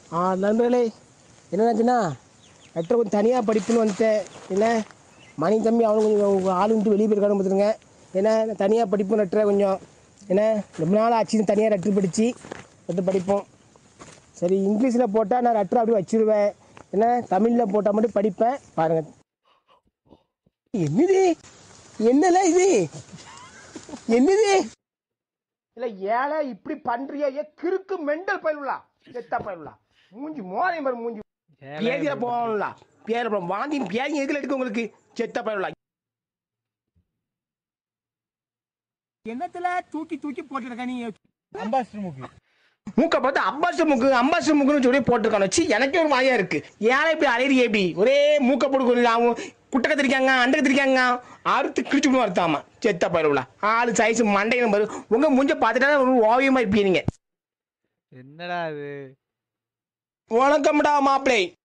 ஆ நண்பர்களே என்னாச்சுன்னா லெட்டர் கொஞ்சம் தனியாக படிப்புன்னு வந்துட்டேன் என்ன மணி தம்பி அவனு கொஞ்சம் ஆள் விட்டு வெளியே போயிருக்கானு பார்த்துருங்க ஏன்னா தனியாக படிப்போம் லெட்டரை கொஞ்சம் என்ன ரொம்ப நாள் ஆச்சு தனியாக லெட்டர் படித்து லெட்டர் படிப்போம் சரி இங்கிலீஷில் போட்டால் நான் லெட்டர் அப்படியே வச்சிருவேன் என்ன தமிழில் போட்டால் மட்டும் படிப்பேன் பாருங்கள் என்னது என்னல இது என்னது இல்ல ஏழை இப்படி பண்றியா ஏ கிறுக்கு மெண்டல் பயிலுலா செத்தா பயிலுலா மூஞ்சி மோதை மாதிரி மூஞ்சி பேதியில போகணும்ல பேர போகணும் வாந்தி பேதி எதுல இருக்கு உங்களுக்கு செத்த பயிலுலா என்னத்துல தூக்கி தூக்கி போட்டுருக்க நீ அம்பாசிடர் மூக்கு மூக்க பார்த்து அம்பாசு மூக்கு அம்பாசு மூக்குன்னு சொல்லி போட்டிருக்கானு வச்சு எனக்கே ஒரு மாயா இருக்கு ஏன் இப்படி அலையிறிய எப்படி ஒரே மூக்க போட்டு ஆகும் குட்டை கத்திரிக்காங்க அண்டை கத்திரிக்காங்க அறுத்து கிழிச்சு விடுவோம் அறுத்தாமா செத்த பயிலுலா ஆளு சைஸ் மண்டையும் பாரு உங்க மூஞ்ச பார்த்துட்டா ஒரு ஓவியமா இருப்பீங்க நீங்க என்னடா இது வணக்கம்டா மாப்பிளை